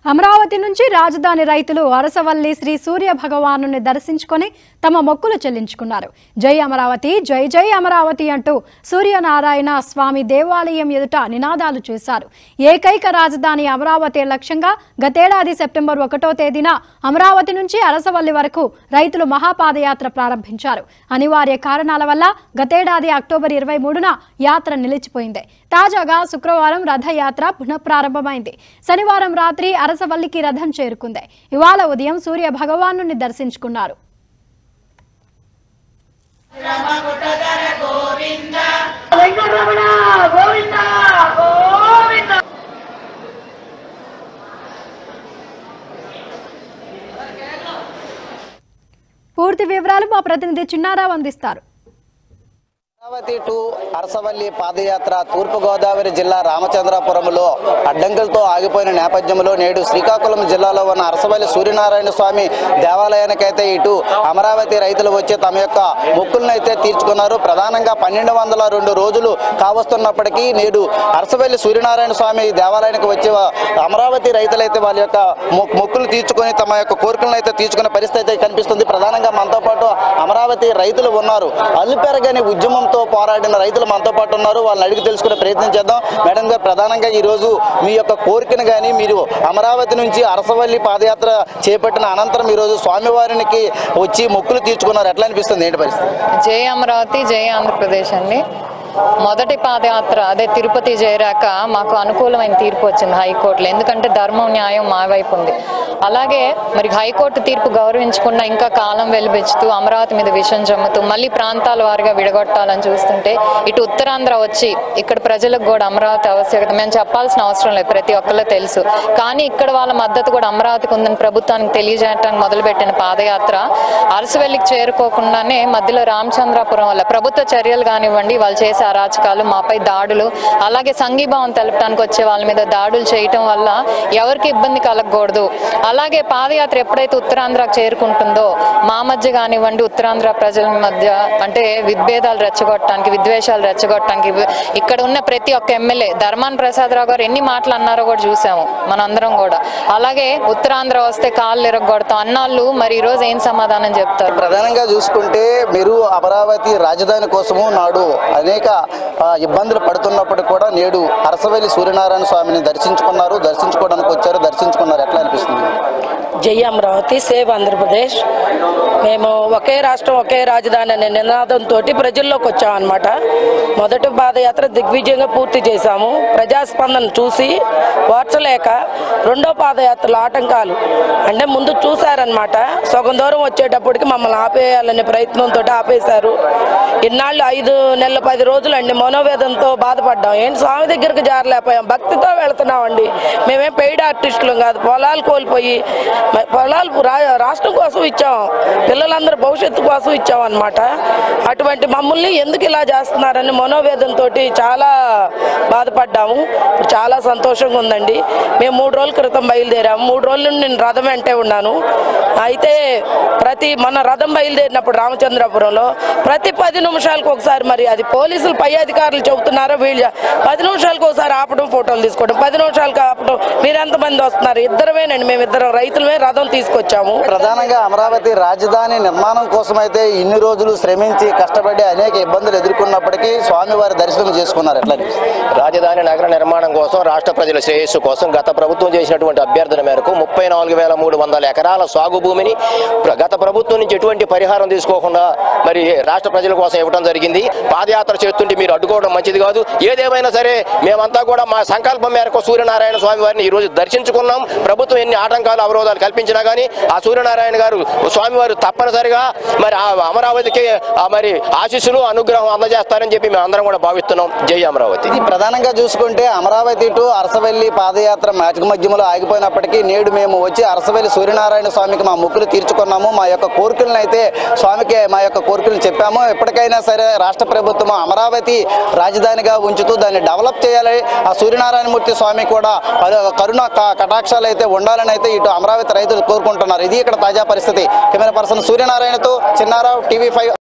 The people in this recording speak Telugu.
అమరావతి నుంచి రాజధాని రైతులు అరసవల్లి శ్రీ సూర్య భగవాను దర్శించుకొని తమ మొక్కులు చెల్లించుకున్నారు జై అమరావతి జై జై అమరావతి అంటూ సూర్యనారాయణ స్వామి దేవాలయం ఎదుట నినాదాలు చేశారు ఏకైక రాజధాని అమరావతి లక్ష్యంగా గతేడాది సెప్టెంబర్ ఒకటో తేదీన అమరావతి నుంచి అరసవల్లి వరకు రైతులు మహాపాదయాత్ర ప్రారంభించారు అనివార్య కారణాల వల్ల గతేడాది అక్టోబర్ ఇరవై మూడున యాత్ర నిలిచిపోయింది తాజాగా శుక్రవారం రథయాత్ర పునఃప్రారంభమైంది శనివారం రాత్రి అరసవల్లికి రథం చేరుకుంది ఇవాళ ఉదయం సూర్య భగవాను దర్శించుకున్నారు వెంకటరమణ గోవింద గోవింద పూర్తి వివరాలు మా ప్రతినిధి చిన్నారావు అందిస్తారు అమరావతి టు అరసవల్లి పాదయాత్ర తూర్పుగోదావరి జిల్లా రామచంద్రాపురంలో అడ్డంకులతో ఆగిపోయిన నేపథ్యంలో నేడు శ్రీకాకుళం జిల్లాలో ఉన్న అరసవల్లి సూర్యనారాయణ స్వామి దేవాలయానికైతే ఇటు అమరావతి రైతులు వచ్చి తమ యొక్క మొక్కులను అయితే తీర్చుకున్నారు ప్రధానంగా పన్నెండు వందల రెండు రోజులు కావస్తున్నప్పటికీ నేడు అరసవల్లి సూర్యనారాయణ స్వామి దేవాలయానికి వచ్చే అమరావతి రైతులైతే వాళ్ళ యొక్క మొ- మొక్కులు తీర్చుకొని తమ యొక్క కోరికలను అయితే తీర్చుకునే పరిస్థితి అయితే కనిపిస్తుంది ప్రధానంగా మనతో పాటు అమరావతి రైతులు ఉన్నారు అల్లు పెరగని ఉద్యమంతో పోరాడిన రైతులు మనతో పాటు ఉన్నారు వాళ్ళని అడిగి తెలుసుకునే ప్రయత్నం చేద్దాం మేడం గారు ప్రధానంగా ఈ రోజు మీ యొక్క కోరికను కానీ మీరు అమరావతి నుంచి అరసవల్లి పాదయాత్ర చేపట్టిన అనంతరం ఈ రోజు స్వామివారికి వచ్చి మొక్కులు తీర్చుకున్నారు ఎట్లా అనిపిస్తుంది ఏంటి పరిస్థితి జై అమరావతి జై ఆంధ్రప్రదేశ్ అండి మొదటి పాదయాత్ర అదే తిరుపతి చేరాక మాకు అనుకూలమైన తీర్పు వచ్చింది హైకోర్టులో ఎందుకంటే ధర్మం న్యాయం మా వైపు ఉంది అలాగే మరి హైకోర్టు తీర్పు గౌరవించకుండా ఇంకా కాలం వెలిబెచ్చుతూ అమరావతి మీద విషం జమ్ముతూ మళ్ళీ ప్రాంతాల వారిగా విడగొట్టాలని చూస్తుంటే ఇటు ఉత్తరాంధ్ర వచ్చి ఇక్కడ ప్రజలకు కూడా అమరావతి ఆవశ్యకత మేము చెప్పాల్సిన అవసరం లేదు ప్రతి ఒక్కళ్ళు తెలుసు కానీ ఇక్కడ వాళ్ళ మద్దతు కూడా అమరావతికి ఉందని ప్రభుత్వానికి తెలియజేయడానికి మొదలుపెట్టిన పాదయాత్ర అరసవెల్లికి చేరుకోకుండానే మధ్యలో రామచంద్రాపురం వల్ల ప్రభుత్వ చర్యలు కానివ్వండి వాళ్ళు చేసే అరాచకాలు మాపై దాడులు అలాగే సంఘీభావం తెలపడానికి వచ్చే వాళ్ళ మీద దాడులు చేయటం వల్ల ఎవరికి ఇబ్బంది కలగకూడదు అలాగే పాదయాత్ర ఎప్పుడైతే ఉత్తరాంధ్రకు చేరుకుంటుందో మా మధ్య కానివ్వండి ఉత్తరాంధ్ర ప్రజల మధ్య అంటే విద్భేదాలు రెచ్చగొట్టడానికి విద్వేషాలు రెచ్చగొట్టడానికి ఇక్కడ ఉన్న ప్రతి ఒక్క ఎమ్మెల్యే ధర్మాన్ ప్రసాదరావు గారు ఎన్ని మాటలు అన్నారో కూడా చూసాము మనందరం కూడా అలాగే ఉత్తరాంధ్ర వస్తే కాళ్ళు ఇరగొడతాం అన్నాళ్ళు మరి ఈ రోజు ఏం సమాధానం చెప్తారు ప్రధానంగా చూసుకుంటే మీరు అమరావతి రాజధాని కోసము నాడు అనేక ఆ, ఇబ్బందులు పడుతున్నప్పుడు కూడా నేడు అరసవల్లి సూర్యనారాయణ స్వామిని దర్శించుకున్నారు దర్శించుకోవడానికి వచ్చారు దర్శించుకున్నారు ఎట్లా అనిపిస్తుంది జై అమరావతి సేవ్ ఆంధ్రప్రదేశ్ మేము ఒకే రాష్ట్రం ఒకే రాజధాని అనే నినాదంతో ప్రజల్లోకి వచ్చాం అనమాట మొదటి పాదయాత్ర దిగ్విజయంగా పూర్తి చేశాము ప్రజాస్పందన చూసి ఓర్చలేక రెండో పాదయాత్రలో ఆటంకాలు అంటే ముందు చూశారనమాట సగం దూరం వచ్చేటప్పటికి మమ్మల్ని ఆపేయాలనే ప్రయత్నంతో ఆపేశారు ఇన్నాళ్ళు ఐదు నెలల పది రోజులు అండి మనోవేదంతో బాధపడ్డాం ఏంటి స్వామి దగ్గరికి జారలేకపోయాం భక్తితో వెళ్తున్నామండి మేమేం పెయిడ్ ఆర్టిస్టులు కాదు పొలాలు కోల్పోయి మ- పొలాలు రా- రాష్ట్రం కోసం ఇచ్చాం పిల్లలందరూ భవిష్యత్తు కోసం ఇచ్చాం అనమాట అటువంటి మమ్మల్ని ఎందుకు ఇలా చేస్తున్నారని మనోవేదంతో చాలా బాధపడ్డాము ఇప్పుడు చాలా సంతోషంగా ఉందండి మేము మూడు రోజుల క్రితం బయలుదేరాము మూడు రోజుల నుండి నేను రథం వెంటే ఉన్నాను అయితే ప్రతి మన రథం బయలుదేరినప్పుడు రామచంద్రపురంలో ప్రతి పది నిమిషాలకు ఒకసారి మరి అది పోలీసులు పై అధికారులు చెబుతున్నారో వీళ్ళు పది నిమిషాలకు ఒకసారి ఆపడం ఫోటోలు తీసుకోవడం పది నిమిషాలకు ఆపడం మీరు ఎంతమంది వస్తున్నారు ఇద్దరమేనండి మేము ఇద్దరం రైతులమే రథం తీసుకొచ్చాము ప్రధానంగా అమరావతి రాజధాని నిర్మాణం కోసం అయితే ఇన్ని రోజులు శ్రమించి కష్టపడి అనేక ఇబ్బందులు ఎదుర్కొన్నప్పటికీ స్వామివారి దర్శనం చేసుకున్నారు ఎట్లా అనిపిస్తుంది? రాజధాని నగర నిర్మాణం కోసం రాష్ట్ర ప్రజల శ్రేయస్సు కోసం గత ప్రభుత్వం చేసినటువంటి అభ్యర్థన మేరకు ముప్పై నాలుగు వేల మూడు వందల ఎకరాల సాగు భూమిని ప్ర- గత ప్రభుత్వం నుంచి ఎటువంటి పరిహారం తీసుకోకుండా మరి రాష్ట్ర ప్రజల కోసం ఇవ్వడం జరిగింది పాదయాత్ర చేస్తుంటే మీరు అడ్డుకోవడం మంచిది కాదు ఏదేమైనా సరే మేమంతా కూడా మా సంకల్పం మేరకు సూర్యనారాయణ స్వామి వారిని ఈ రోజు దర్శించుకున్నాం ప్రభుత్వం ఎన్ని ఆటంకాలు అవరోధాలు కల్పించినా కానీ ఆ సూర్యనారాయణ గారు స్వామివారు తప్పనిసరిగా మరి ఆ అమరావతికి ఆ మరి ఆశీస్సులు అనుగ్రహం అందజేస్తారని చెప్పి మేము అందరం కూడా భావిస్తున్నాం జై అమరావతి ఇది ప్రధానంగా చూసుకుంటే అమరావతి టు అరసవల్లి పాదయాత్ర మ్యాచ్ మధ్యలో ఆగిపోయినప్పటికీ నేడు మేము వచ్చి అరసవల్లి సూర్యనారాయణ స్వామికి మా మొక్కులు తీర్చుకున్నాము మా యొక్క కోరికలను అయితే స్వామికి మా యొక్క కోరికలను చెప్పాము ఎప్పటికైనా సరే రాష్ట్ర ప్రభుత్వం అమరావతి రాజధానిగా ఉంచుతూ దాన్ని డెవలప్ చేయాలి ఆ సూర్యనారాయణమూర్తి స్వామి కూడా పలు- కరుణ క- కటాక్షాలు అయితే ఉండాలని అయితే ఇటు అమరావతి రైతులు కోరుకుంటున్నారు ఇది ఇక్కడ తాజా పరిస్థితి కెమెరా పర్సన్ సూర్యనారాయణతో చిన్నారావు టీవీ ఫైవ్